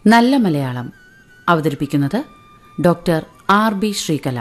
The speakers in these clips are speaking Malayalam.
നല്ല മലയാളം അവതരിപ്പിക്കുന്നത് ഡോക്ടർ ആർ ബി ശ്രീകല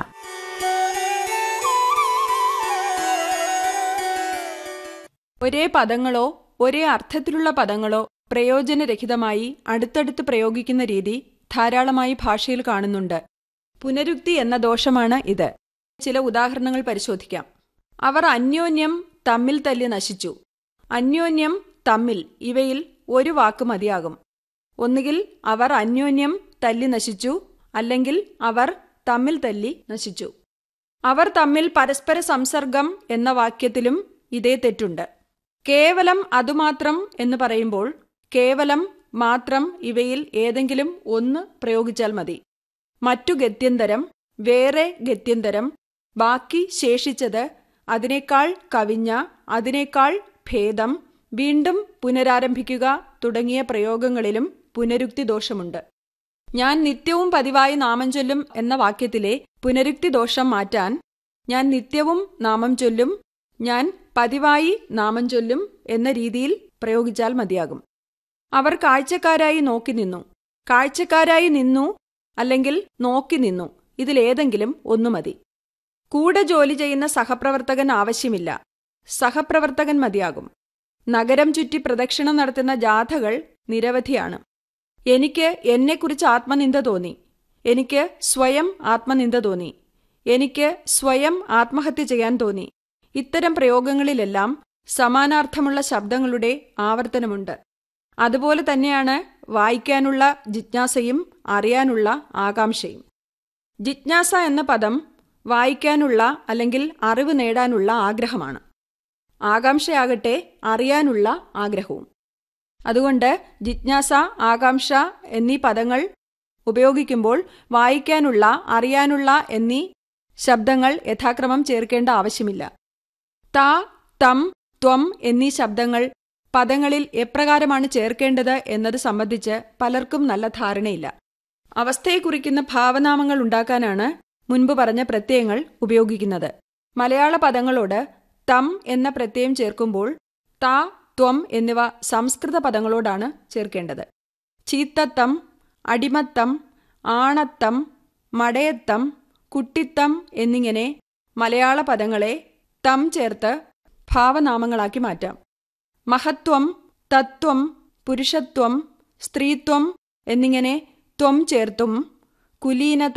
ഒരേ പദങ്ങളോ ഒരേ അർത്ഥത്തിലുള്ള പദങ്ങളോ പ്രയോജനരഹിതമായി അടുത്തടുത്ത് പ്രയോഗിക്കുന്ന രീതി ധാരാളമായി ഭാഷയിൽ കാണുന്നുണ്ട് പുനരുക്തി എന്ന ദോഷമാണ് ഇത് ചില ഉദാഹരണങ്ങൾ പരിശോധിക്കാം അവർ അന്യോന്യം തമ്മിൽ തല്ലി നശിച്ചു അന്യോന്യം തമ്മിൽ ഇവയിൽ ഒരു വാക്ക് മതിയാകും ഒന്നുകിൽ അവർ അന്യോന്യം തല്ലി നശിച്ചു അല്ലെങ്കിൽ അവർ തമ്മിൽ തല്ലി നശിച്ചു അവർ തമ്മിൽ പരസ്പര സംസർഗം എന്ന വാക്യത്തിലും ഇതേ തെറ്റുണ്ട് കേവലം അതുമാത്രം എന്ന് പറയുമ്പോൾ കേവലം മാത്രം ഇവയിൽ ഏതെങ്കിലും ഒന്ന് പ്രയോഗിച്ചാൽ മതി മറ്റു ഗത്യന്തരം വേറെ ഗത്യന്തരം ബാക്കി ശേഷിച്ചത് അതിനേക്കാൾ കവിഞ്ഞ അതിനേക്കാൾ ഭേദം വീണ്ടും പുനരാരംഭിക്കുക തുടങ്ങിയ പ്രയോഗങ്ങളിലും പുനരുക്തി ദോഷമുണ്ട് ഞാൻ നിത്യവും പതിവായി നാമം ചൊല്ലും എന്ന വാക്യത്തിലെ പുനരുക്തി ദോഷം മാറ്റാൻ ഞാൻ നിത്യവും നാമം ചൊല്ലും ഞാൻ പതിവായി നാമം ചൊല്ലും എന്ന രീതിയിൽ പ്രയോഗിച്ചാൽ മതിയാകും അവർ കാഴ്ചക്കാരായി നോക്കി നിന്നു കാഴ്ചക്കാരായി നിന്നു അല്ലെങ്കിൽ നോക്കി നിന്നു ഇതിലേതെങ്കിലും ഒന്നു മതി കൂടെ ജോലി ചെയ്യുന്ന സഹപ്രവർത്തകൻ ആവശ്യമില്ല സഹപ്രവർത്തകൻ മതിയാകും നഗരം ചുറ്റി പ്രദക്ഷിണം നടത്തുന്ന ജാഥകൾ നിരവധിയാണ് എനിക്ക് എന്നെക്കുറിച്ച് ആത്മനിന്ദ തോന്നി എനിക്ക് സ്വയം ആത്മനിന്ദ തോന്നി എനിക്ക് സ്വയം ആത്മഹത്യ ചെയ്യാൻ തോന്നി ഇത്തരം പ്രയോഗങ്ങളിലെല്ലാം സമാനാർത്ഥമുള്ള ശബ്ദങ്ങളുടെ ആവർത്തനമുണ്ട് അതുപോലെ തന്നെയാണ് വായിക്കാനുള്ള ജിജ്ഞാസയും അറിയാനുള്ള ആകാംക്ഷയും ജിജ്ഞാസ എന്ന പദം വായിക്കാനുള്ള അല്ലെങ്കിൽ അറിവ് നേടാനുള്ള ആഗ്രഹമാണ് ആകാംക്ഷയാകട്ടെ അറിയാനുള്ള ആഗ്രഹവും അതുകൊണ്ട് ജിജ്ഞാസ ആകാംക്ഷ എന്നീ പദങ്ങൾ ഉപയോഗിക്കുമ്പോൾ വായിക്കാനുള്ള അറിയാനുള്ള എന്നീ ശബ്ദങ്ങൾ യഥാക്രമം ചേർക്കേണ്ട ആവശ്യമില്ല ത തം ത്വം എന്നീ ശബ്ദങ്ങൾ പദങ്ങളിൽ എപ്രകാരമാണ് ചേർക്കേണ്ടത് എന്നത് സംബന്ധിച്ച് പലർക്കും നല്ല ധാരണയില്ല അവസ്ഥയെ കുറിക്കുന്ന ഭാവനാമങ്ങൾ ഉണ്ടാക്കാനാണ് മുൻപ് പറഞ്ഞ പ്രത്യയങ്ങൾ ഉപയോഗിക്കുന്നത് മലയാള പദങ്ങളോട് തം എന്ന പ്രത്യയം ചേർക്കുമ്പോൾ ത ത്വം എന്നിവ സംസ്കൃത പദങ്ങളോടാണ് ചേർക്കേണ്ടത് ചീത്തത്തം അടിമത്തം ആണത്തം മടയത്തം കുട്ടിത്തം എന്നിങ്ങനെ മലയാള പദങ്ങളെ തം ചേർത്ത് ഭാവനാമങ്ങളാക്കി മാറ്റാം മഹത്വം തത്വം പുരുഷത്വം സ്ത്രീത്വം എന്നിങ്ങനെ ത്വം ചേർത്തും കുലീനത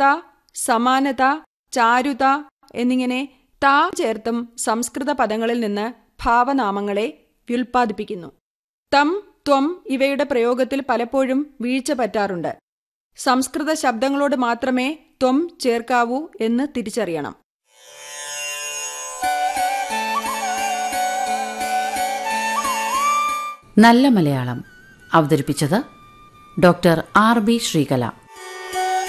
സമാനത ചാരുത എന്നിങ്ങനെ താ ചേർത്തും സംസ്കൃത പദങ്ങളിൽ നിന്ന് ഭാവനാമങ്ങളെ വ്യുൽപ്പാദിപ്പിക്കുന്നു തം ത്വം ഇവയുടെ പ്രയോഗത്തിൽ പലപ്പോഴും വീഴ്ച പറ്റാറുണ്ട് സംസ്കൃത ശബ്ദങ്ങളോട് മാത്രമേ ത്വം ചേർക്കാവൂ എന്ന് തിരിച്ചറിയണം നല്ല മലയാളം അവതരിപ്പിച്ചത് ഡോക്ടർ ആർ ബി ശ്രീകല